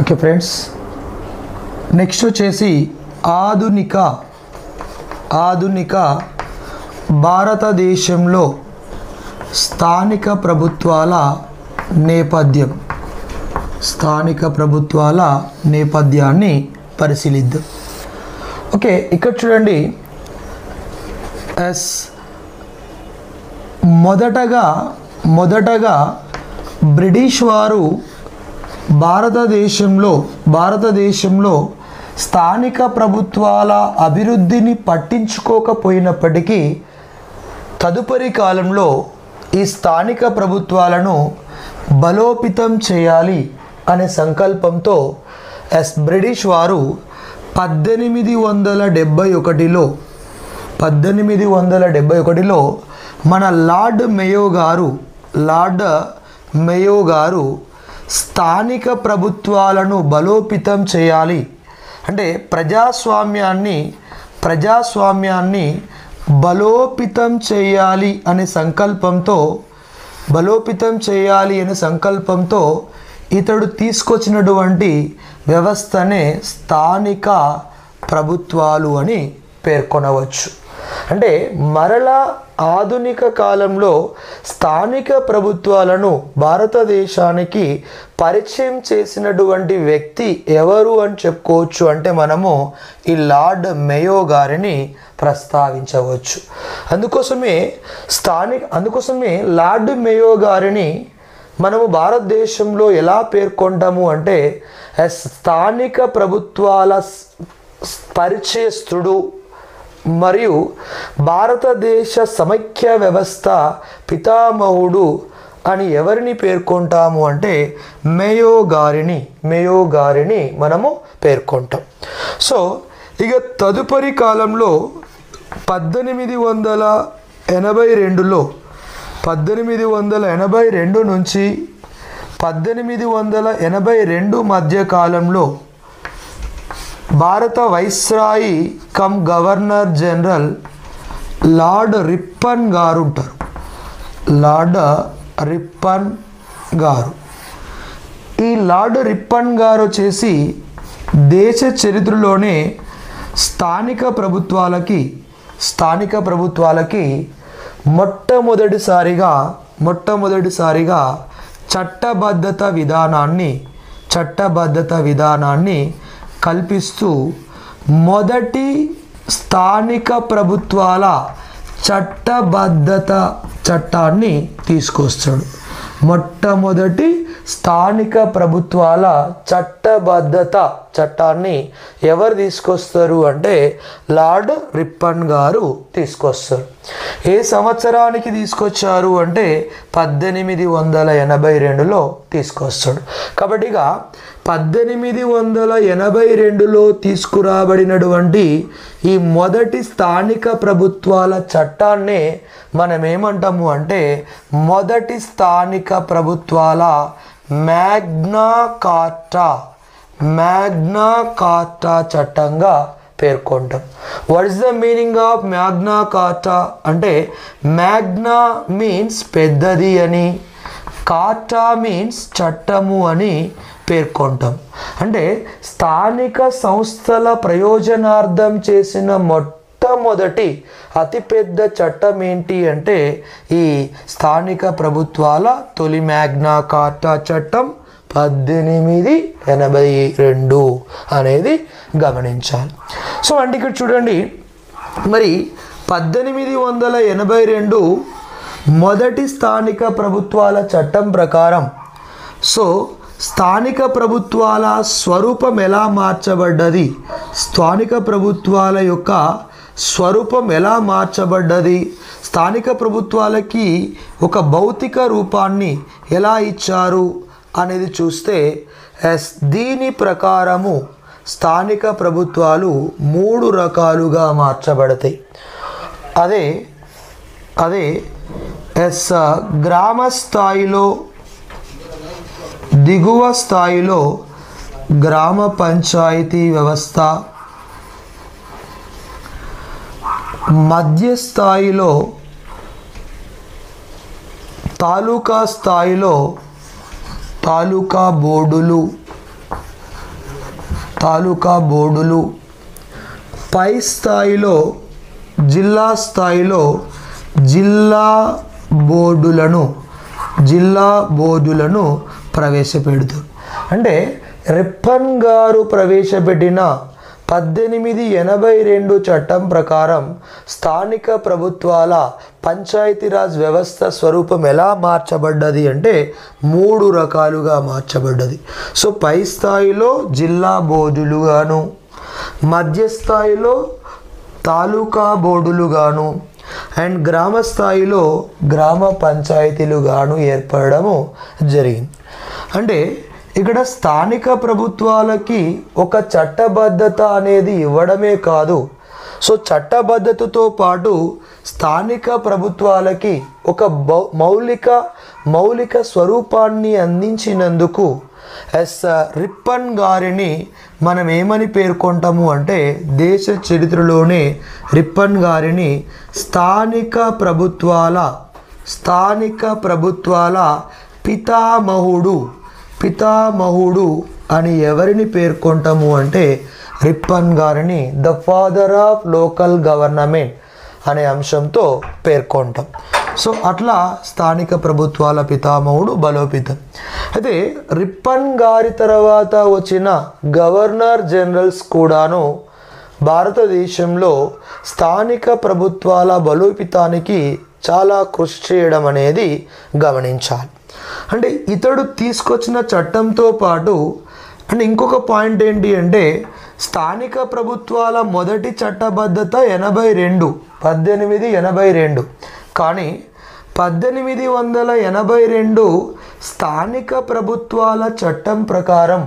ఓకే ఫ్రెండ్స్ నెక్స్ట్ వచ్చేసి ఆధునిక ఆధునిక భారతదేశంలో స్థానిక ప్రభుత్వాల నేపథ్యం స్థానిక ప్రభుత్వాల నేపథ్యాన్ని పరిశీలిద్దాం ఓకే ఇక్కడ చూడండి ఎస్ మొదటగా మొదటగా బ్రిటిష్ వారు భారతదేశంలో భారతదేశంలో స్థానిక ప్రభుత్వాల అభివృద్ధిని పట్టించుకోకపోయినప్పటికీ తదుపరి కాలంలో ఈ స్థానిక ప్రభుత్వాలను బలోపేతం చేయాలి అనే సంకల్పంతో ఎస్ బ్రిటిష్ వారు పద్దెనిమిది వందల డెబ్భై ఒకటిలో పద్దెనిమిది వందల డెబ్భై ఒకటిలో మన లార్డ్ మేయో గారు లార్డ్ మేయో గారు స్థానిక ప్రభుత్వాలను బలోపేతం చేయాలి అంటే ప్రజాస్వామ్యాన్ని ప్రజాస్వామ్యాన్ని బలోపేతం చేయాలి అనే సంకల్పంతో బలోపేతం చేయాలి అనే సంకల్పంతో ఇతడు తీసుకొచ్చినటువంటి వ్యవస్థనే స్థానిక ప్రభుత్వాలు అని పేర్కొనవచ్చు అంటే మరలా ఆధునిక కాలంలో స్థానిక ప్రభుత్వాలను భారతదేశానికి పరిచయం చేసినటువంటి వ్యక్తి ఎవరు అని చెప్పుకోవచ్చు అంటే మనము ఈ లార్డ్ మేయో గారిని ప్రస్తావించవచ్చు అందుకోసమే స్థానిక అందుకోసమే లార్డ్ మేయో గారిని మనము భారతదేశంలో ఎలా పేర్కొంటాము అంటే as స్థానిక ప్రభుత్వాల స్- పరిచయస్తుడు మరియు భారతదేశ సమైక్య వ్యవస్థ పితామహుడు అని ఎవరిని పేర్కొంటాము అంటే మేయో గారిని మేయో గారిని మనము పేర్కొంటాం సో ఇక తదుపరి కాలంలో పద్దెనిమిది వందల ఎనభై రెండులో పద్దెనిమిది వందల ఎనభై రెండు నుంచి పద్దెనిమిది వందల ఎనభై రెండు మధ్య కాలంలో భారత వైస్రాయి కమ్ గవర్నర్ జనరల్ లార్డ్ రిప్పన్ గారు ఉంటారు లార్డ్ రిప్పన్ గారు ఈ లార్డ్ రిప్పన్ గారు వచ్చేసి దేశ చరిత్రలోనే స్థానిక ప్రభుత్వాలకి స్థానిక ప్రభుత్వాలకి మొట్టమొదటిసారిగా మొట్టమొదటిసారిగా చట్టబద్ధత విధానాన్ని చట్టబద్ధత విధానాన్ని కల్పిస్తూ మొదటి స్థానిక ప్రభుత్వాల చట్టబద్ధత చట్టాన్ని తీసుకొస్తాడు మొట్టమొదటి స్థానిక ప్రభుత్వాల చట్టబద్ధత చట్టాన్ని ఎవరు తీసుకొస్తారు అంటే లార్డ్ రిప్పన్ గారు తీసుకొస్తారు ఏ సంవత్సరానికి తీసుకొచ్చారు అంటే పద్దెనిమిది వందల ఎనభై రెండులో తీసుకొస్తాడు కాబట్టి ఇక పద్దెనిమిది వందల ఎనభై రెండులో తీసుకురాబడినటువంటి ఈ మొదటి స్థానిక ప్రభుత్వాల చట్టాన్నే మనం ఏమంటాము అంటే మొదటి స్థానిక ప్రభుత్వాల మ్యాగ్నా కార్టా మ్యాగ్నా కార్టా చట్టంగా పేర్కొంటాం వాట్ ఇస్ ద మీనింగ్ ఆఫ్ మ్యాగ్నా కార్టా అంటే మ్యాగ్నా మీన్స్ పెద్దది అని కార్టా మీన్స్ చట్టము అని పేర్కొంటాం అంటే స్థానిక సంస్థల ప్రయోజనార్థం చేసిన మొట్టమొదటి అతిపెద్ద చట్టం ఏంటి అంటే ఈ స్థానిక ప్రభుత్వాల తొలి మ్యాగ్నా కార్టా చట్టం పద్దెనిమిది ఎనభై రెండు అనేది గమనించాలి సో అంటే ఇక్కడ చూడండి మరి పద్దెనిమిది వందల ఎనభై రెండు మొదటి స్థానిక ప్రభుత్వాల చట్టం ప్రకారం సో స్థానిక ప్రభుత్వాల స్వరూపం ఎలా మార్చబడ్డది స్థానిక ప్రభుత్వాల యొక్క స్వరూపం ఎలా మార్చబడ్డది స్థానిక ప్రభుత్వాలకి ఒక భౌతిక రూపాన్ని ఎలా ఇచ్చారు అనేది చూస్తే ఎస్ దీని ప్రకారము స్థానిక ప్రభుత్వాలు మూడు రకాలుగా మార్చబడతాయి అదే అదే ఎస్ గ్రామ స్థాయిలో దిగువ స్థాయిలో గ్రామ పంచాయతీ వ్యవస్థ మధ్య స్థాయిలో తాలూకా స్థాయిలో తాలూకా బోర్డులు తాలూకా బోర్డులు పై స్థాయిలో జిల్లా స్థాయిలో జిల్లా బోర్డులను జిల్లా బోర్డులను ప్రవేశపెడుతారు అంటే రిప్పన్ గారు ప్రవేశపెట్టిన పద్దెనిమిది ఎనభై రెండు చట్టం ప్రకారం స్థానిక ప్రభుత్వాల పంచాయతీరాజ్ వ్యవస్థ స్వరూపం ఎలా మార్చబడ్డది అంటే మూడు రకాలుగా మార్చబడ్డది సో పై స్థాయిలో జిల్లా బోర్డులుగాను మధ్య స్థాయిలో తాలూకా బోర్డులుగాను అండ్ గ్రామ స్థాయిలో గ్రామ పంచాయతీలుగాను ఏర్పడము జరిగింది అంటే ఇక్కడ స్థానిక ప్రభుత్వాలకి ఒక చట్టబద్ధత అనేది ఇవ్వడమే కాదు సో చట్టబద్ధతతో పాటు స్థానిక ప్రభుత్వాలకి ఒక బౌ- మౌలిక మౌలిక స్వరూపాన్ని అందించినందుకు ఎస్ రిప్పన్ గారిని మనం ఏమని పేర్కొంటాము అంటే దేశ చరిత్రలోనే రిప్పన్ గారిని స్థానిక ప్రభుత్వాల స్థానిక ప్రభుత్వాల పితామహుడు పితామహుడు అని ఎవరిని పేర్కొంటాము అంటే రిప్పన్ గారిని ద ఫాదర్ ఆఫ్ లోకల్ గవర్నమెంట్ అనే అంశంతో పేర్కొంటాం సో అట్లా స్థానిక ప్రభుత్వాల పితామహుడు బలోపేతం అయితే రిప్పన్ గారి తర్వాత వచ్చిన గవర్నర్ జనరల్స్ కూడాను భారతదేశంలో స్థానిక ప్రభుత్వాల బలోపేతానికి చాలా కృషి చేయడం అనేది గమనించాలి అంటే ఇతడు తీసుకొచ్చిన చట్టంతో పాటు అంటే ఇంకొక పాయింట్ ఏంటి అంటే స్థానిక ప్రభుత్వాల మొదటి చట్టబద్ధత ఎనభై రెండు పద్దెనిమిది ఎనభై రెండు కానీ పద్దెనిమిది వందల ఎనభై రెండు స్థానిక ప్రభుత్వాల చట్టం ప్రకారం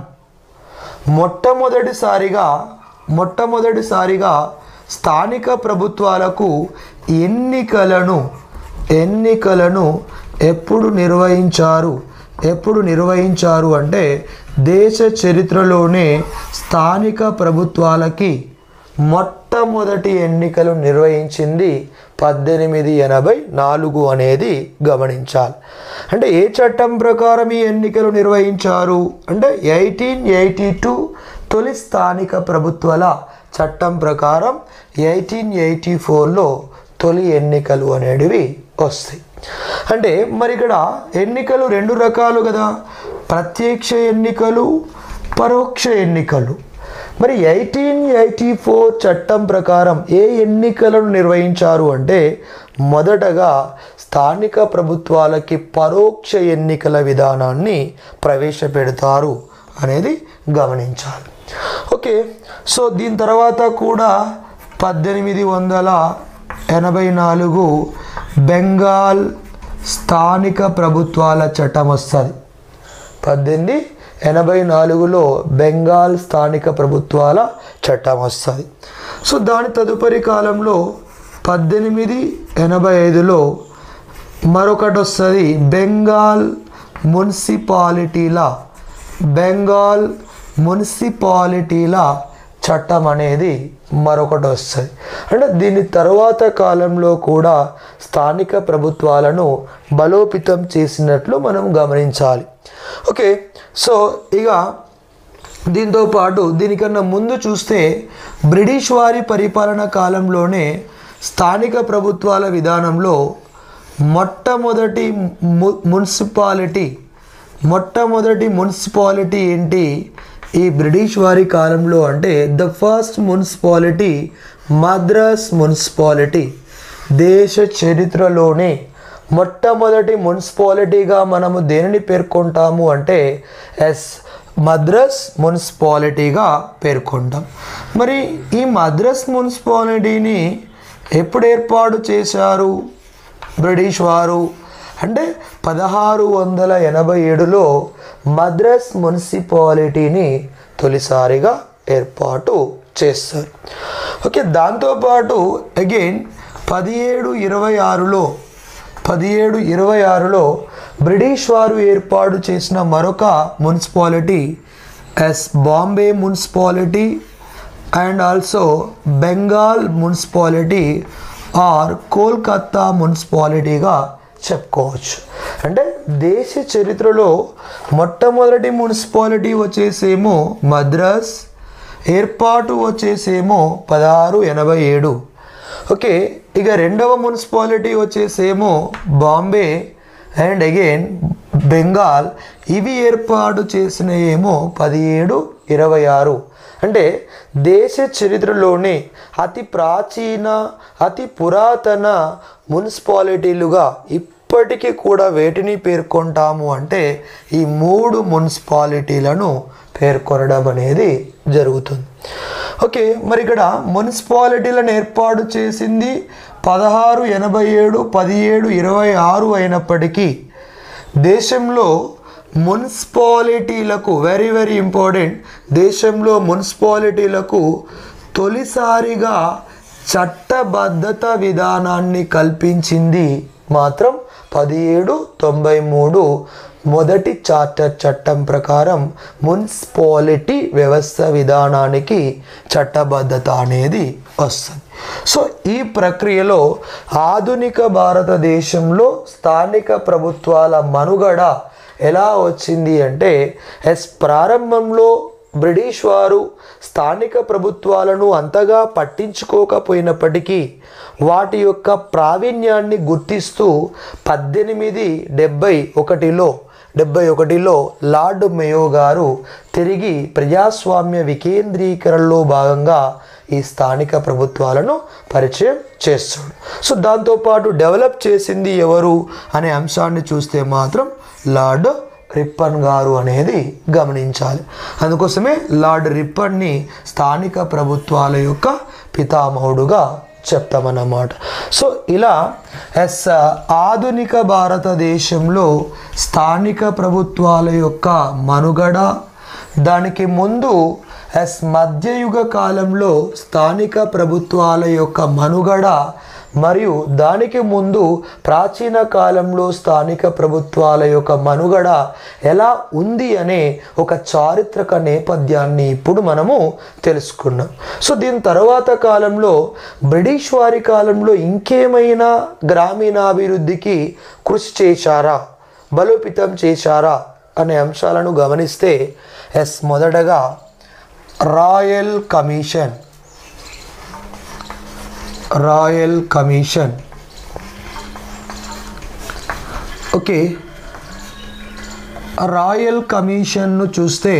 మొట్టమొదటిసారిగా మొట్టమొదటిసారిగా స్థానిక ప్రభుత్వాలకు ఎన్నికలను ఎన్నికలను ఎప్పుడు నిర్వహించారు ఎప్పుడు నిర్వహించారు అంటే దేశ చరిత్రలోనే స్థానిక ప్రభుత్వాలకి మొట్టమొదటి ఎన్నికలు నిర్వహించింది పద్దెనిమిది ఎనభై నాలుగు అనేది గమనించాలి అంటే ఏ చట్టం ప్రకారం ఈ ఎన్నికలు నిర్వహించారు అంటే ఎయిటీన్ ఎయిటీ టూ తొలి స్థానిక ప్రభుత్వాల చట్టం ప్రకారం ఎయిటీన్ ఎయిటీ ఫోర్లో తొలి ఎన్నికలు అనేటివి వస్తాయి అంటే మరి ఇక్కడ ఎన్నికలు రెండు రకాలు కదా ప్రత్యక్ష ఎన్నికలు పరోక్ష ఎన్నికలు మరి ఎయిటీన్ ఎయిటీ ఫోర్ చట్టం ప్రకారం ఏ ఎన్నికలను నిర్వహించారు అంటే మొదటగా స్థానిక ప్రభుత్వాలకి పరోక్ష ఎన్నికల విధానాన్ని ప్రవేశపెడతారు అనేది గమనించాలి ఓకే సో దీని తర్వాత కూడా పద్దెనిమిది వందల ఎనభై నాలుగు బెంగాల్ స్థానిక ప్రభుత్వాల చట్టం వస్తుంది పద్దెనిమిది ఎనభై నాలుగులో బెంగాల్ స్థానిక ప్రభుత్వాల చట్టం వస్తుంది సో దాని తదుపరి కాలంలో పద్దెనిమిది ఎనభై ఐదులో మరొకటి వస్తుంది బెంగాల్ మున్సిపాలిటీల బెంగాల్ మున్సిపాలిటీల చట్టం అనేది మరొకటి వస్తుంది అంటే దీని తర్వాత కాలంలో కూడా స్థానిక ప్రభుత్వాలను బలోపేతం చేసినట్లు మనం గమనించాలి ఓకే సో ఇక దీంతో పాటు దీనికన్నా ముందు చూస్తే బ్రిటిష్ వారి పరిపాలన కాలంలోనే స్థానిక ప్రభుత్వాల విధానంలో మొట్టమొదటి ము మున్సిపాలిటీ మొట్టమొదటి మున్సిపాలిటీ ఏంటి ఈ బ్రిటిష్ వారి కాలంలో అంటే ద ఫస్ట్ మున్సిపాలిటీ మద్రాస్ మున్సిపాలిటీ దేశ చరిత్రలోనే మొట్టమొదటి మున్సిపాలిటీగా మనము దేనిని పేర్కొంటాము అంటే ఎస్ మద్రాస్ మున్సిపాలిటీగా పేర్కొంటాం మరి ఈ మద్రాస్ మున్సిపాలిటీని ఎప్పుడు ఏర్పాటు చేశారు బ్రిటిష్ వారు అంటే పదహారు వందల ఎనభై ఏడులో మద్రాస్ మున్సిపాలిటీని తొలిసారిగా ఏర్పాటు చేస్తారు ఓకే దాంతోపాటు అగైన్ పదిహేడు ఇరవై ఆరులో పదిహేడు ఇరవై ఆరులో బ్రిటిష్ వారు ఏర్పాటు చేసిన మరొక మున్సిపాలిటీ ఎస్ బాంబే మున్సిపాలిటీ అండ్ ఆల్సో బెంగాల్ మున్సిపాలిటీ ఆర్ కోల్కత్తా మున్సిపాలిటీగా చెప్పుకోవచ్చు అంటే దేశ చరిత్రలో మొట్టమొదటి మున్సిపాలిటీ వచ్చేసేమో మద్రాస్ ఏర్పాటు వచ్చేసేమో పదహారు ఎనభై ఏడు ఓకే ఇక రెండవ మున్సిపాలిటీ వచ్చేసేమో బాంబే అండ్ అగైన్ బెంగాల్ ఇవి ఏర్పాటు చేసిన ఏమో పదిహేడు ఇరవై ఆరు అంటే దేశ చరిత్రలోనే అతి ప్రాచీన అతి పురాతన మున్సిపాలిటీలుగా ఇప్పటికీ కూడా వేటిని పేర్కొంటాము అంటే ఈ మూడు మున్సిపాలిటీలను పేర్కొనడం అనేది జరుగుతుంది ఓకే మరి ఇక్కడ మున్సిపాలిటీలను ఏర్పాటు చేసింది పదహారు ఎనభై ఏడు పదిహేడు ఇరవై ఆరు అయినప్పటికీ దేశంలో మున్సిపాలిటీలకు వెరీ వెరీ ఇంపార్టెంట్ దేశంలో మున్సిపాలిటీలకు తొలిసారిగా చట్టబద్ధత విధానాన్ని కల్పించింది మాత్రం పదిహేడు తొంభై మూడు మొదటి చార్టర్ చట్టం ప్రకారం మున్సిపాలిటీ వ్యవస్థ విధానానికి చట్టబద్ధత అనేది వస్తుంది సో ఈ ప్రక్రియలో ఆధునిక భారతదేశంలో స్థానిక ప్రభుత్వాల మనుగడ ఎలా వచ్చింది అంటే ఎస్ ప్రారంభంలో బ్రిటిష్ వారు స్థానిక ప్రభుత్వాలను అంతగా పట్టించుకోకపోయినప్పటికీ వాటి యొక్క ప్రావీణ్యాన్ని గుర్తిస్తూ పద్దెనిమిది డెబ్బై ఒకటిలో డెబ్బై ఒకటిలో లార్డ్ మేయో గారు తిరిగి ప్రజాస్వామ్య వికేంద్రీకరణలో భాగంగా ఈ స్థానిక ప్రభుత్వాలను పరిచయం చేస్తాడు సో దాంతోపాటు డెవలప్ చేసింది ఎవరు అనే అంశాన్ని చూస్తే మాత్రం లార్డ్ రిప్పన్ గారు అనేది గమనించాలి అందుకోసమే లార్డ్ రిప్పన్ని స్థానిక ప్రభుత్వాల యొక్క పితామహుడుగా చెప్తామన్నమాట సో ఇలా ఎస్ ఆధునిక భారతదేశంలో స్థానిక ప్రభుత్వాల యొక్క మనుగడ దానికి ముందు ఎస్ మధ్యయుగ కాలంలో స్థానిక ప్రభుత్వాల యొక్క మనుగడ మరియు దానికి ముందు ప్రాచీన కాలంలో స్థానిక ప్రభుత్వాల యొక్క మనుగడ ఎలా ఉంది అనే ఒక చారిత్రక నేపథ్యాన్ని ఇప్పుడు మనము తెలుసుకున్నాం సో దీని తర్వాత కాలంలో బ్రిటిష్ వారి కాలంలో ఇంకేమైనా గ్రామీణాభివృద్ధికి కృషి చేశారా బలోపేతం చేశారా అనే అంశాలను గమనిస్తే ఎస్ మొదటగా రాయల్ కమిషన్ రాయల్ కమిషన్ ఓకే రాయల్ కమిషన్ను చూస్తే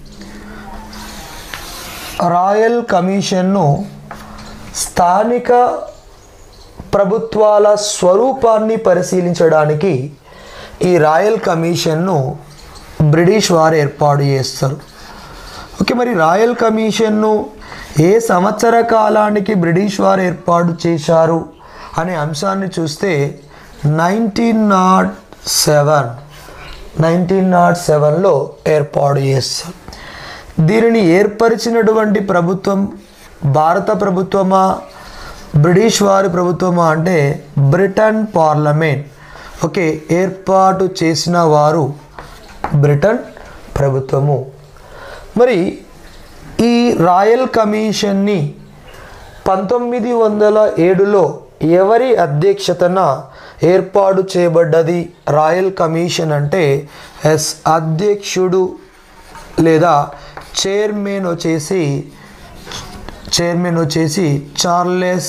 రాయల్ కమిషన్ను స్థానిక ప్రభుత్వాల స్వరూపాన్ని పరిశీలించడానికి ఈ రాయల్ కమిషన్ను బ్రిటిష్ వారు ఏర్పాటు చేస్తారు ఓకే మరి రాయల్ కమిషన్ను ఏ సంవత్సర కాలానికి బ్రిటిష్ వారు ఏర్పాటు చేశారు అనే అంశాన్ని చూస్తే నైన్టీన్ నాట్ సెవెన్ నైన్టీన్ నాట్ సెవెన్లో ఏర్పాటు చేస్తారు దీనిని ఏర్పరిచినటువంటి ప్రభుత్వం భారత ప్రభుత్వమా బ్రిటిష్ వారి ప్రభుత్వమా అంటే బ్రిటన్ పార్లమెంట్ ఓకే ఏర్పాటు చేసిన వారు బ్రిటన్ ప్రభుత్వము మరి ఈ రాయల్ కమిషన్ని పంతొమ్మిది వందల ఏడులో ఎవరి అధ్యక్షతన ఏర్పాటు చేయబడ్డది రాయల్ కమిషన్ అంటే ఎస్ అధ్యక్షుడు లేదా చైర్మన్ వచ్చేసి చైర్మన్ వచ్చేసి చార్లెస్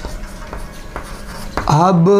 హబ్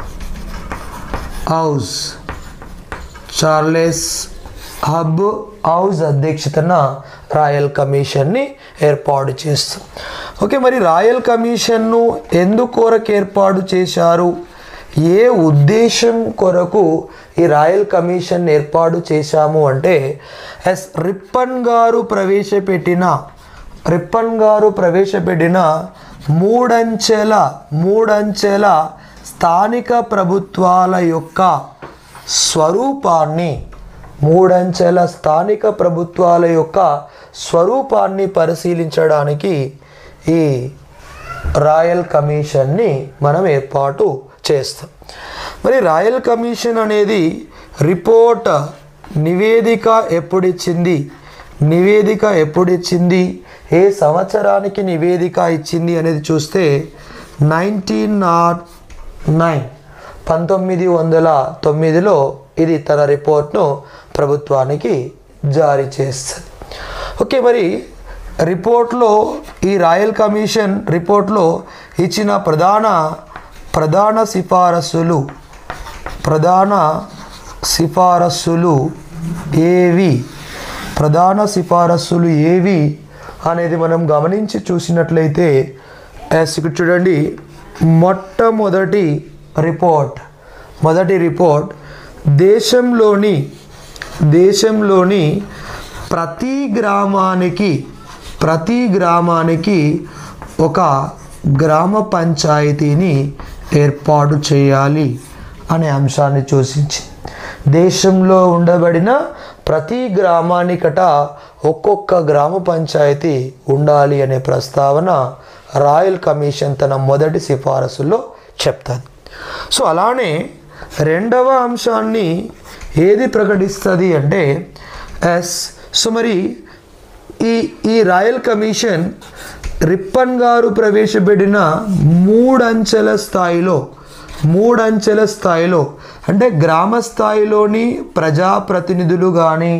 హౌస్ చార్లెస్ హబ్ హౌస్ అధ్యక్షతన రాయల్ కమిషన్ని ఏర్పాటు చేస్తాం ఓకే మరి రాయల్ కమిషన్ను ఎందుకు కొరకు ఏర్పాటు చేశారు ఏ ఉద్దేశం కొరకు ఈ రాయల్ కమిషన్ ఏర్పాటు చేశాము అంటే ఎస్ రిప్పన్ గారు ప్రవేశపెట్టిన రిప్పన్ గారు ప్రవేశపెట్టిన మూడంచెల మూడంచెల స్థానిక ప్రభుత్వాల యొక్క స్వరూపాన్ని మూడంచెల స్థానిక ప్రభుత్వాల యొక్క స్వరూపాన్ని పరిశీలించడానికి ఈ రాయల్ కమిషన్ని మనం ఏర్పాటు చేస్తాం మరి రాయల్ కమిషన్ అనేది రిపోర్ట్ నివేదిక ఎప్పుడిచ్చింది నివేదిక ఎప్పుడిచ్చింది ఏ సంవత్సరానికి నివేదిక ఇచ్చింది అనేది చూస్తే నైన్టీన్ నాట్ నైన్ పంతొమ్మిది వందల తొమ్మిదిలో ఇది తన రిపోర్ట్ను ప్రభుత్వానికి జారీ చేస్తుంది ఓకే మరి రిపోర్ట్లో ఈ రాయల్ కమిషన్ రిపోర్ట్లో ఇచ్చిన ప్రధాన ప్రధాన సిఫారసులు ప్రధాన సిఫారసులు ఏవి ప్రధాన సిఫారసులు ఏవి అనేది మనం గమనించి చూసినట్లయితే ఎస్ ఇక్కడ చూడండి మొట్టమొదటి రిపోర్ట్ మొదటి రిపోర్ట్ దేశంలోని దేశంలోని ప్రతి గ్రామానికి ప్రతి గ్రామానికి ఒక గ్రామ పంచాయతీని ఏర్పాటు చేయాలి అనే అంశాన్ని సూచించింది దేశంలో ఉండబడిన ప్రతి గ్రామానికట ఒక్కొక్క గ్రామ పంచాయతీ ఉండాలి అనే ప్రస్తావన రాయల్ కమిషన్ తన మొదటి సిఫారసులో చెప్తుంది సో అలానే రెండవ అంశాన్ని ఏది ప్రకటిస్తుంది అంటే ఎస్ సో మరి ఈ ఈ రాయల్ కమిషన్ రిప్పన్ గారు ప్రవేశపెట్టిన మూడంచెల స్థాయిలో మూడంచెల స్థాయిలో అంటే గ్రామ స్థాయిలోని ప్రజాప్రతినిధులు కానీ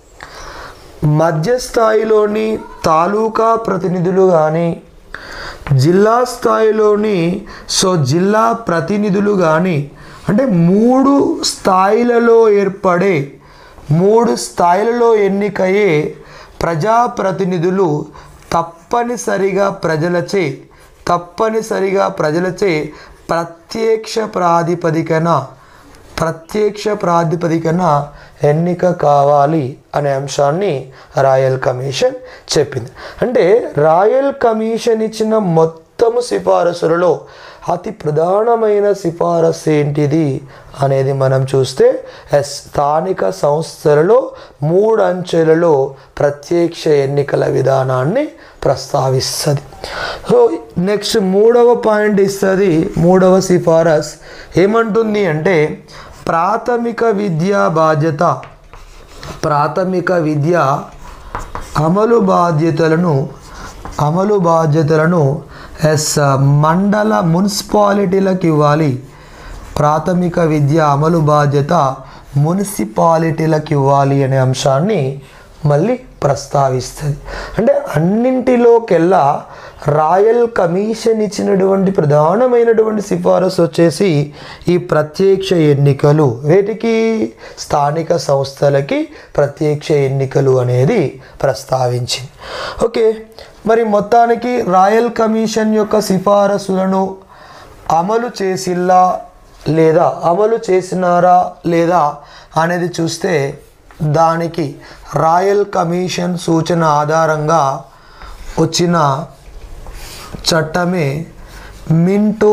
మధ్య స్థాయిలోని తాలూకా ప్రతినిధులు కానీ జిల్లా స్థాయిలోని సో జిల్లా ప్రతినిధులు కానీ అంటే మూడు స్థాయిలలో ఏర్పడే మూడు స్థాయిలలో ఎన్నికయ్యే ప్రజాప్రతినిధులు తప్పనిసరిగా ప్రజలచే తప్పనిసరిగా ప్రజలచే ప్రత్యక్ష ప్రాతిపదికన ప్రత్యక్ష ప్రాతిపదికన ఎన్నిక కావాలి అనే అంశాన్ని రాయల్ కమిషన్ చెప్పింది అంటే రాయల్ కమిషన్ ఇచ్చిన మొత్తము సిఫారసులలో అతి ప్రధానమైన సిఫారసు ఏంటిది అనేది మనం చూస్తే ఎస్ స్థానిక సంస్థలలో మూడు అంచెలలో ప్రత్యక్ష ఎన్నికల విధానాన్ని ప్రస్తావిస్తుంది సో నెక్స్ట్ మూడవ పాయింట్ ఇస్తుంది మూడవ సిఫారస్ ఏమంటుంది అంటే ప్రాథమిక విద్యా బాధ్యత ప్రాథమిక విద్య అమలు బాధ్యతలను అమలు బాధ్యతలను ఎస్ మండల మున్సిపాలిటీలకు ఇవ్వాలి ప్రాథమిక విద్య అమలు బాధ్యత మున్సిపాలిటీలకు ఇవ్వాలి అనే అంశాన్ని మళ్ళీ ప్రస్తావిస్తుంది అంటే అన్నింటిలోకెల్లా రాయల్ కమిషన్ ఇచ్చినటువంటి ప్రధానమైనటువంటి సిఫారసు వచ్చేసి ఈ ప్రత్యక్ష ఎన్నికలు వేటికి స్థానిక సంస్థలకి ప్రత్యక్ష ఎన్నికలు అనేది ప్రస్తావించింది ఓకే మరి మొత్తానికి రాయల్ కమిషన్ యొక్క సిఫారసులను అమలు చేసిల్లా లేదా అమలు చేసినారా లేదా అనేది చూస్తే దానికి రాయల్ కమిషన్ సూచన ఆధారంగా వచ్చిన చట్టమే మింటో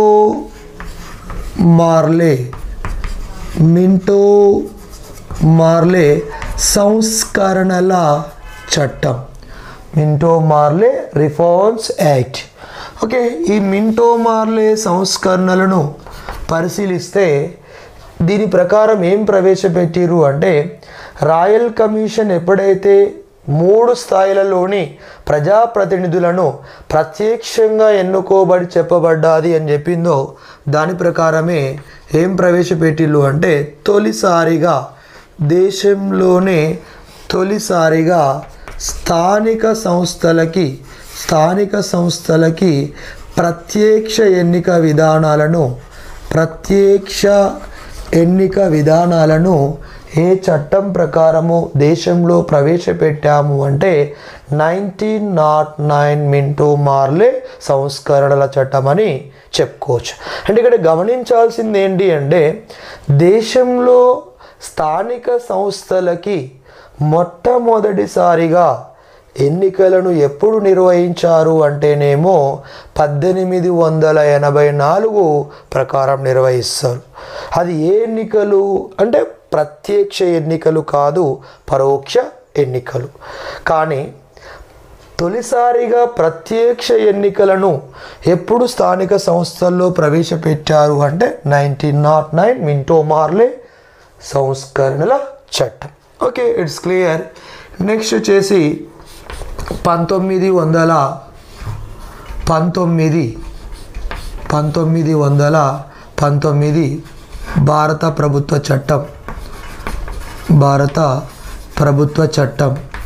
మార్లే మింటో మార్లే సంస్కరణల చట్టం మింటో మార్లే రిఫార్మ్స్ యాక్ట్ ఓకే ఈ మింటో మార్లే సంస్కరణలను పరిశీలిస్తే దీని ప్రకారం ఏం ప్రవేశపెట్టిరు అంటే రాయల్ కమిషన్ ఎప్పుడైతే మూడు స్థాయిలలోని ప్రజాప్రతినిధులను ప్రత్యక్షంగా ఎన్నుకోబడి చెప్పబడ్డాది అని చెప్పిందో దాని ప్రకారమే ఏం ప్రవేశపెట్టిల్లు అంటే తొలిసారిగా దేశంలోనే తొలిసారిగా స్థానిక సంస్థలకి స్థానిక సంస్థలకి ప్రత్యక్ష ఎన్నిక విధానాలను ప్రత్యక్ష ఎన్నిక విధానాలను ఏ చట్టం ప్రకారము దేశంలో ప్రవేశపెట్టాము అంటే నైన్టీన్ నాట్ నైన్ మింటో మార్లే సంస్కరణల చట్టం అని చెప్పుకోవచ్చు అంటే ఇక్కడ గమనించాల్సింది ఏంటి అంటే దేశంలో స్థానిక సంస్థలకి మొట్టమొదటిసారిగా ఎన్నికలను ఎప్పుడు నిర్వహించారు అంటేనేమో పద్దెనిమిది వందల ఎనభై నాలుగు ప్రకారం నిర్వహిస్తారు అది ఏ ఎన్నికలు అంటే ప్రత్యక్ష ఎన్నికలు కాదు పరోక్ష ఎన్నికలు కానీ తొలిసారిగా ప్రత్యక్ష ఎన్నికలను ఎప్పుడు స్థానిక సంస్థల్లో ప్రవేశపెట్టారు అంటే నైన్టీన్ నాట్ నైన్ మింటో మార్లే సంస్కరణల చట్టం ఓకే ఇట్స్ క్లియర్ నెక్స్ట్ వచ్చేసి పంతొమ్మిది వందల పంతొమ్మిది పంతొమ్మిది వందల పంతొమ్మిది భారత ప్రభుత్వ చట్టం భారత ప్రభుత్వ చట్టం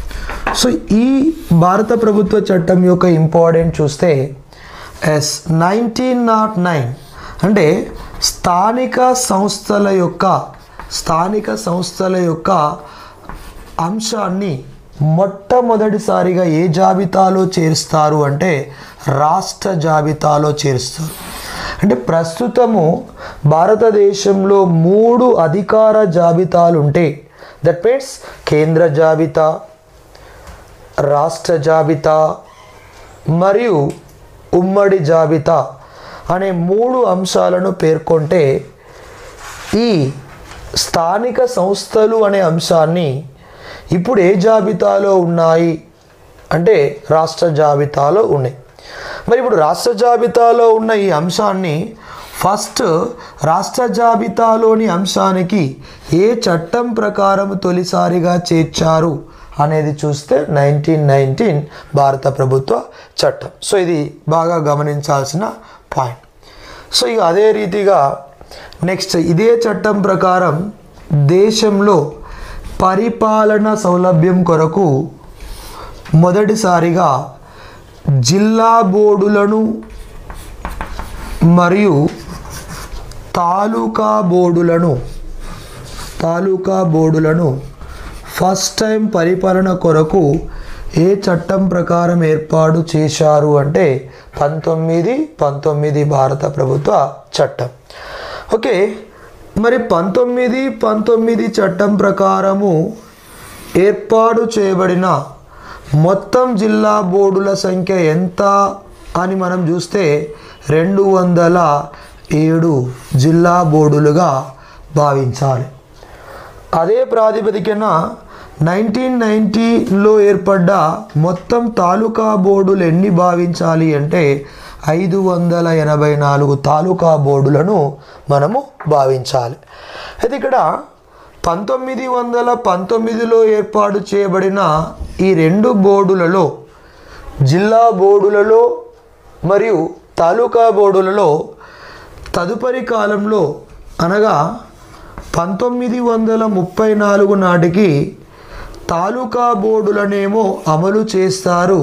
సో ఈ భారత ప్రభుత్వ చట్టం యొక్క ఇంపార్టెంట్ చూస్తే ఎస్ నైన్టీన్ నాట్ నైన్ అంటే స్థానిక సంస్థల యొక్క స్థానిక సంస్థల యొక్క అంశాన్ని మొట్టమొదటిసారిగా ఏ జాబితాలో చేరుస్తారు అంటే రాష్ట్ర జాబితాలో చేరుస్తారు అంటే ప్రస్తుతము భారతదేశంలో మూడు అధికార జాబితాలు ఉంటే దట్ మీన్స్ కేంద్ర జాబితా రాష్ట్ర జాబితా మరియు ఉమ్మడి జాబితా అనే మూడు అంశాలను పేర్కొంటే ఈ స్థానిక సంస్థలు అనే అంశాన్ని ఇప్పుడు ఏ జాబితాలో ఉన్నాయి అంటే రాష్ట్ర జాబితాలో ఉన్నాయి మరి ఇప్పుడు రాష్ట్ర జాబితాలో ఉన్న ఈ అంశాన్ని ఫస్ట్ రాష్ట్ర జాబితాలోని అంశానికి ఏ చట్టం ప్రకారం తొలిసారిగా చేర్చారు అనేది చూస్తే నైన్టీన్ నైన్టీన్ భారత ప్రభుత్వ చట్టం సో ఇది బాగా గమనించాల్సిన పాయింట్ సో ఇక అదే రీతిగా నెక్స్ట్ ఇదే చట్టం ప్రకారం దేశంలో పరిపాలన సౌలభ్యం కొరకు మొదటిసారిగా జిల్లా బోర్డులను మరియు తాలూకా బోర్డులను తాలూకా బోర్డులను ఫస్ట్ టైం పరిపాలన కొరకు ఏ చట్టం ప్రకారం ఏర్పాటు చేశారు అంటే పంతొమ్మిది పంతొమ్మిది భారత ప్రభుత్వ చట్టం ఓకే మరి పంతొమ్మిది పంతొమ్మిది చట్టం ప్రకారము ఏర్పాటు చేయబడిన మొత్తం జిల్లా బోర్డుల సంఖ్య ఎంత అని మనం చూస్తే రెండు వందల ఏడు జిల్లా బోర్డులుగా భావించాలి అదే ప్రాతిపదికన నైన్టీన్ నైంటీలో ఏర్పడ్డ మొత్తం తాలూకా బోర్డులు ఎన్ని భావించాలి అంటే ఐదు వందల ఎనభై నాలుగు తాలూకా బోర్డులను మనము భావించాలి అయితే ఇక్కడ పంతొమ్మిది వందల పంతొమ్మిదిలో ఏర్పాటు చేయబడిన ఈ రెండు బోర్డులలో జిల్లా బోర్డులలో మరియు తాలూకా బోర్డులలో తదుపరి కాలంలో అనగా పంతొమ్మిది వందల ముప్పై నాలుగు నాటికి తాలూకా బోర్డులనేమో అమలు చేస్తారు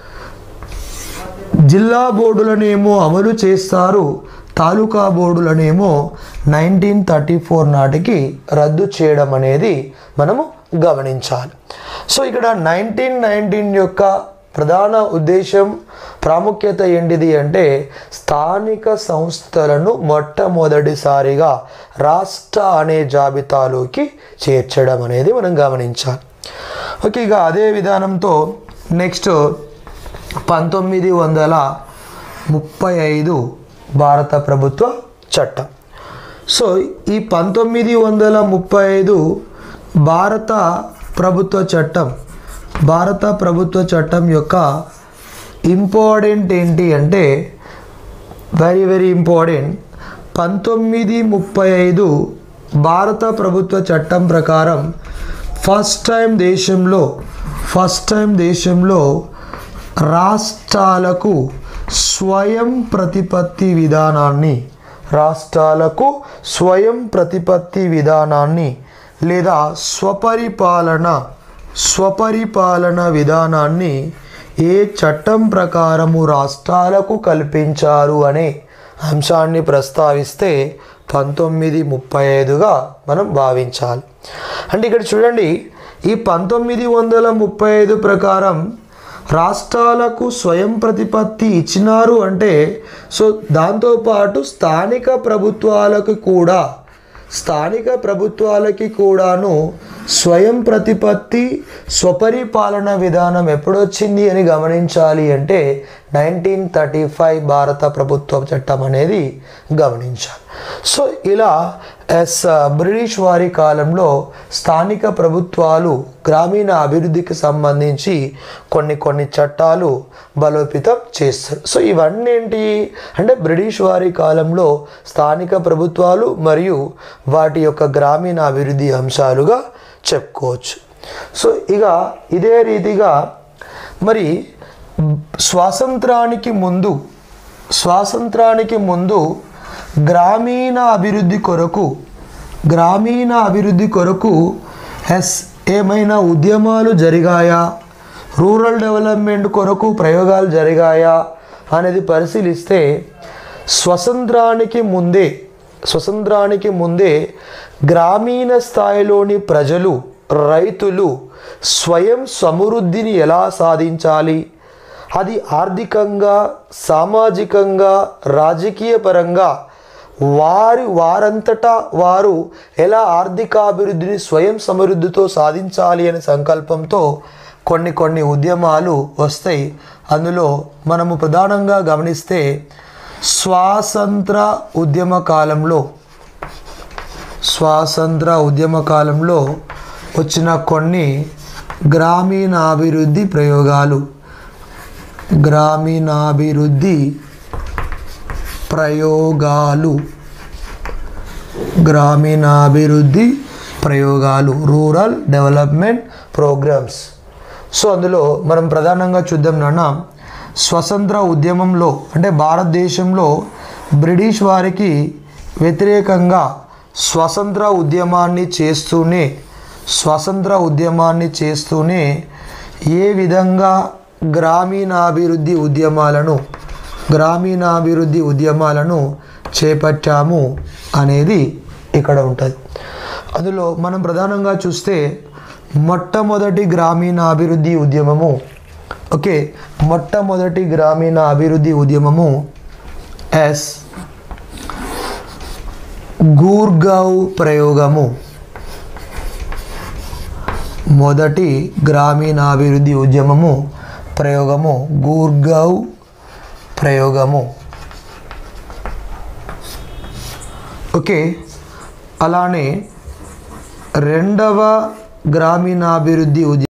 జిల్లా బోర్డులనేమో అమలు చేస్తారు తాలూకా బోర్డులనేమో నైన్టీన్ థర్టీ ఫోర్ నాటికి రద్దు చేయడం అనేది మనము గమనించాలి సో ఇక్కడ నైన్టీన్ నైన్టీన్ యొక్క ప్రధాన ఉద్దేశం ప్రాముఖ్యత ఏంటిది అంటే స్థానిక సంస్థలను మొట్టమొదటిసారిగా రాష్ట్ర అనే జాబితాలోకి చేర్చడం అనేది మనం గమనించాలి ఓకే ఇక అదే విధానంతో నెక్స్ట్ పంతొమ్మిది వందల ముప్పై ఐదు భారత ప్రభుత్వ చట్టం సో ఈ పంతొమ్మిది వందల ముప్పై ఐదు భారత ప్రభుత్వ చట్టం భారత ప్రభుత్వ చట్టం యొక్క ఇంపార్టెంట్ ఏంటి అంటే వెరీ వెరీ ఇంపార్టెంట్ పంతొమ్మిది ముప్పై ఐదు భారత ప్రభుత్వ చట్టం ప్రకారం ఫస్ట్ టైం దేశంలో ఫస్ట్ టైం దేశంలో రాష్ట్రాలకు స్వయం ప్రతిపత్తి విధానాన్ని రాష్ట్రాలకు స్వయం ప్రతిపత్తి విధానాన్ని లేదా స్వపరిపాలన స్వపరిపాలన విధానాన్ని ఏ చట్టం ప్రకారము రాష్ట్రాలకు కల్పించారు అనే అంశాన్ని ప్రస్తావిస్తే పంతొమ్మిది ముప్పై ఐదుగా మనం భావించాలి అంటే ఇక్కడ చూడండి ఈ పంతొమ్మిది వందల ముప్పై ఐదు ప్రకారం రాష్ట్రాలకు స్వయం ప్రతిపత్తి ఇచ్చినారు అంటే సో దాంతోపాటు స్థానిక ప్రభుత్వాలకు కూడా స్థానిక ప్రభుత్వాలకి కూడాను స్వయం ప్రతిపత్తి స్వపరిపాలన విధానం ఎప్పుడొచ్చింది అని గమనించాలి అంటే నైన్టీన్ థర్టీ ఫైవ్ భారత ప్రభుత్వ చట్టం అనేది గమనించాలి సో ఇలా ఎస్ బ్రిటిష్ వారి కాలంలో స్థానిక ప్రభుత్వాలు గ్రామీణ అభివృద్ధికి సంబంధించి కొన్ని కొన్ని చట్టాలు బలోపేతం చేస్తారు సో ఇవన్నీ ఏంటి అంటే బ్రిటిష్ వారి కాలంలో స్థానిక ప్రభుత్వాలు మరియు వాటి యొక్క గ్రామీణ అభివృద్ధి అంశాలుగా చెప్పుకోవచ్చు సో ఇక ఇదే రీతిగా మరి స్వాతంత్రానికి ముందు స్వాతంత్రానికి ముందు గ్రామీణ అభివృద్ధి కొరకు గ్రామీణ అభివృద్ధి కొరకు ఎస్ ఏమైనా ఉద్యమాలు జరిగాయా రూరల్ డెవలప్మెంట్ కొరకు ప్రయోగాలు జరిగాయా అనేది పరిశీలిస్తే స్వతంత్రానికి ముందే స్వతంత్రానికి ముందే గ్రామీణ స్థాయిలోని ప్రజలు రైతులు స్వయం సమృద్ధిని ఎలా సాధించాలి అది ఆర్థికంగా సామాజికంగా రాజకీయ పరంగా వారి వారంతటా వారు ఎలా ఆర్థికాభివృద్ధిని స్వయం సమృద్ధితో సాధించాలి అనే సంకల్పంతో కొన్ని కొన్ని ఉద్యమాలు వస్తాయి అందులో మనము ప్రధానంగా గమనిస్తే స్వాతంత్ర ఉద్యమ కాలంలో స్వాతంత్ర ఉద్యమ కాలంలో వచ్చిన కొన్ని గ్రామీణాభివృద్ధి ప్రయోగాలు గ్రామీణాభివృద్ధి ప్రయోగాలు గ్రామీణాభివృద్ధి ప్రయోగాలు రూరల్ డెవలప్మెంట్ ప్రోగ్రామ్స్ సో అందులో మనం ప్రధానంగా చూద్దాం నాన్న స్వతంత్ర ఉద్యమంలో అంటే భారతదేశంలో బ్రిటిష్ వారికి వ్యతిరేకంగా స్వతంత్ర ఉద్యమాన్ని చేస్తూనే స్వతంత్ర ఉద్యమాన్ని చేస్తూనే ఏ విధంగా గ్రామీణాభివృద్ధి ఉద్యమాలను గ్రామీణాభివృద్ధి ఉద్యమాలను చేపట్టాము అనేది ఇక్కడ ఉంటుంది అందులో మనం ప్రధానంగా చూస్తే మొట్టమొదటి గ్రామీణ అభివృద్ధి ఉద్యమము ఓకే మొట్టమొదటి గ్రామీణ అభివృద్ధి ఉద్యమము ఎస్ గూర్గావ్ ప్రయోగము మొదటి గ్రామీణాభివృద్ధి ఉద్యమము ప్రయోగము గూర్గావ్ ప్రయోగము ఓకే అలానే రెండవ గ్రామీణాభివృద్ధి ఉద్యమం